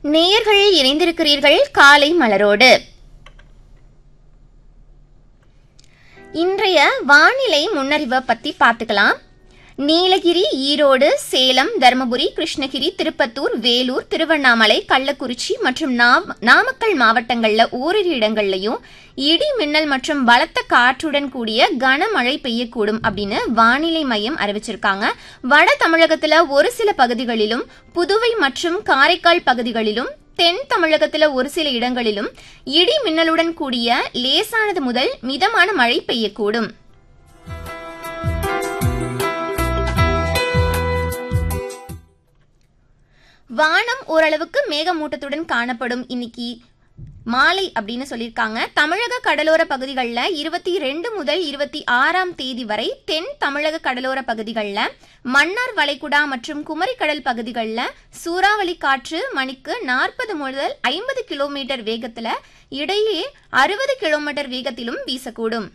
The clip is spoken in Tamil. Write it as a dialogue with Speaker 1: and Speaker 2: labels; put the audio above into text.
Speaker 1: நேயர்கள் இணைந்திருக்கிறீர்கள் காலை மலரோடு இன்றைய வானிலை முன்னறிவை பத்தி பார்த்துக்கலாம் நீலகிரி ஈரோடு சேலம் தருமபுரி கிருஷ்ணகிரி திருப்பத்தூர் வேலூர் திருவண்ணாமலை கள்ளக்குறிச்சி மற்றும் நாம்- நாமக்கல் மாவட்டங்கள்ல ஓரிரு இடங்கள்லயும் இடி மின்னல் மற்றும் பலத்த காற்றுடன் கூடிய கனமழை பெய்யக்கூடும் அப்படின்னு வானிலை மையம் அறிவிச்சிருக்காங்க வட தமிழகத்துல ஒரு சில பகுதிகளிலும் புதுவை மற்றும் காரைக்கால் பகுதிகளிலும் தென் தமிழகத்துல ஒரு சில இடங்களிலும் இடி மின்னலுடன் கூடிய லேசானது முதல் மிதமான மழை பெய்யக்கூடும் வானம் ஓரளவுக்கு மேகமூட்டத்துடன் காணப்படும் இன்னைக்கு மாலை அப்படின்னு சொல்லியிருக்காங்க தமிழக கடலோர பகுதிகளில் இருபத்தி ரெண்டு முதல் இருபத்தி ஆறாம் தேதி வரை தென் தமிழக கடலோர பகுதிகளில் மன்னார் வளைகுடா மற்றும் குமரிக்கடல் பகுதிகளில் சூறாவளி காற்று மணிக்கு நாற்பது முதல் ஐம்பது கிலோமீட்டர் வேகத்தில் இடையே அறுபது கிலோமீட்டர் வேகத்திலும் வீசக்கூடும்